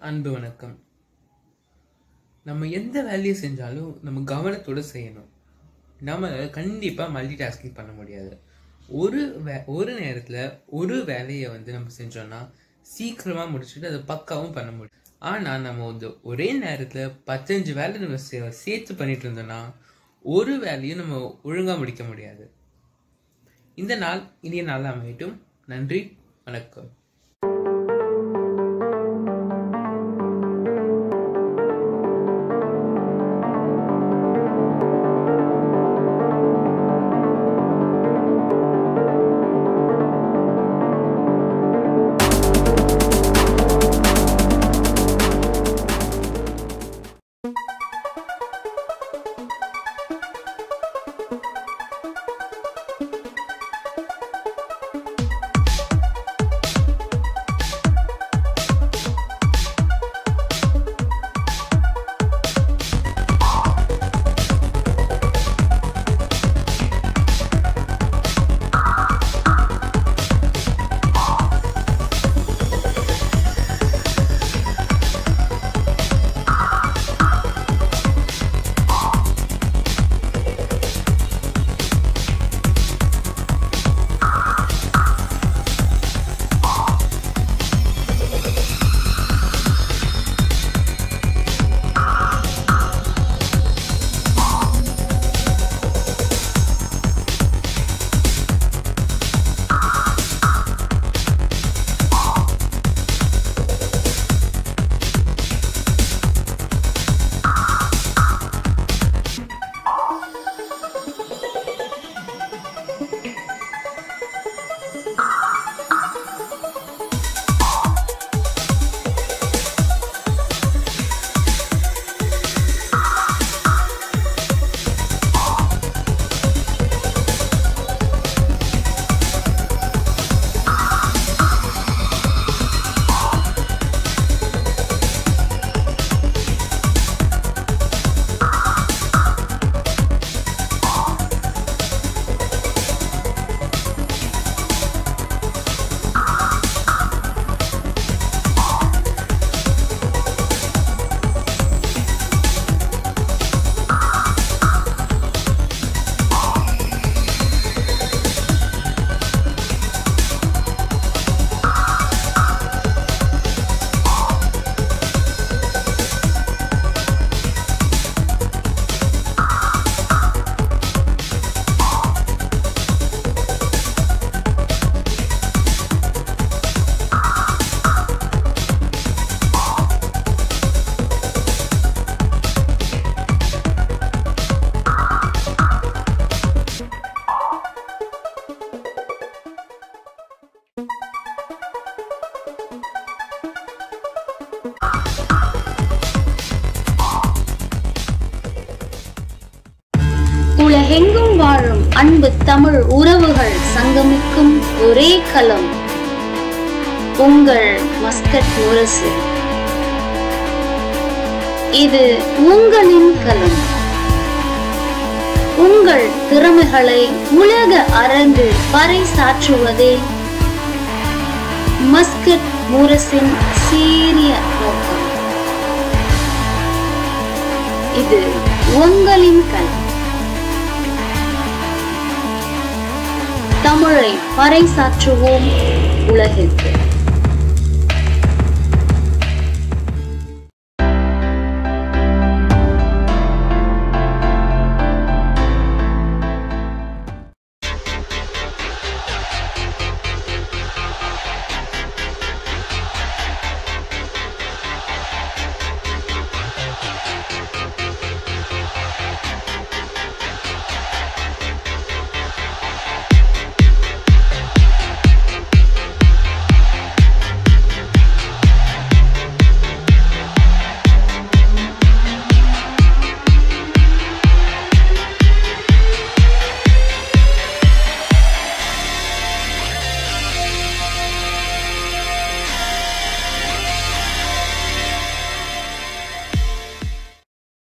அன்பு வணக்கம் நம்ம எந்த வேலையை செஞ்சாலும் நம்ம கவனத்தோட செய்யணும் நம்ம கண்டிப்பாக மல்டி டாஸ்கிங் பண்ண முடியாது ஒரு வே ஒரு நேரத்தில் ஒரு வேலையை வந்து நம்ம செஞ்சோம்னா சீக்கிரமாக முடிச்சுட்டு அதை பக்காவும் பண்ண முடியும் ஆனால் நம்ம வந்து ஒரே நேரத்தில் பத்தஞ்சு வேலை நம்ம சே- சேர்த்து பண்ணிட்டு இருந்தோம்னா ஒரு வேலையும் நம்ம ஒழுங்காக முடிக்க முடியாது இந்த நாள் இனிய நாள் அமையட்டும் நன்றி வணக்கம் உலகெங்கும் வாழும் அன்பு தமிழ் உறவுகள் சங்கமிக்கும் ஒரே களம் உங்கள் மஸ்கட் முரசு இது உங்களின் களம் உங்கள் திறமைகளை உலக அரங்கு பறைசாற்றுவதே மஸ்கட் முரசின் சீரிய நோக்கம் இது உங்களின் களம் தமிழை பறைசாற்றுவோம் உலகிற்கு